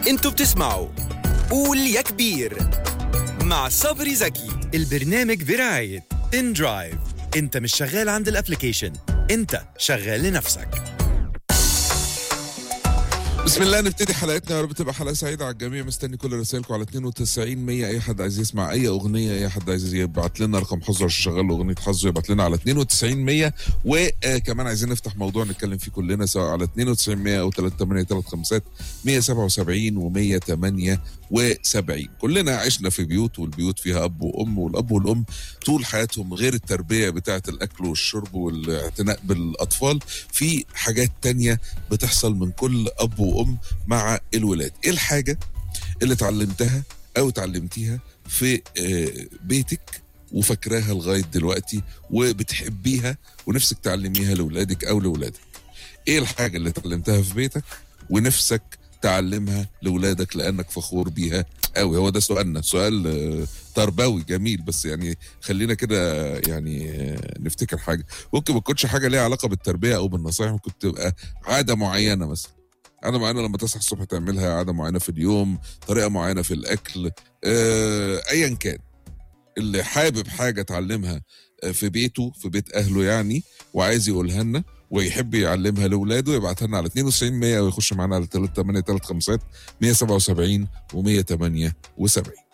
انتوا بتسمعوا قول يا كبير مع صبري زكي البرنامج برعاية ان درايف انت مش شغال عند الابليكيشن انت شغال لنفسك بسم الله نبتدي حلقتنا يا رب تبقى حلقه سعيده على الجميع مستني كل رسائلكم على 92 100 اي حد عايز يسمع اي اغنيه اي حد عايز يبعت لنا رقم حظه عشان شغال له اغنيه حظه يبعت لنا على 92 100 وكمان عايزين نفتح موضوع نتكلم فيه كلنا سواء على 92 100 او 3835 177 و 178 كلنا عشنا في بيوت والبيوت فيها اب وام والاب والام طول حياتهم غير التربيه بتاعه الاكل والشرب والاعتناء بالاطفال في حاجات تانية بتحصل من كل اب وام مع الولاد ايه الحاجه اللي اتعلمتها او اتعلمتيها في آه، بيتك وفاكراها لغايه دلوقتي وبتحبيها ونفسك تعلميها لاولادك او لاولادك ايه الحاجه اللي اتعلمتها في بيتك ونفسك تعلمها لاولادك لانك فخور بيها قوي هو ده سؤالنا سؤال آه، تربوي جميل بس يعني خلينا كده يعني آه، نفتكر حاجه ممكن ما تكونش حاجه ليها علاقه بالتربيه او بالنصائح ممكن تبقى عاده معينه مثلا عاده معينه لما تصحى الصبح تعملها عاده معينه في اليوم طريقه معينه في الاكل آه، ايا كان اللي حابب حاجه اتعلمها آه، في بيته في بيت اهله يعني وعايز يقولها لنا ويحب يعلمها لاولاده يبعتها لنا على 92 100 ويخش معانا على 3835 177 و178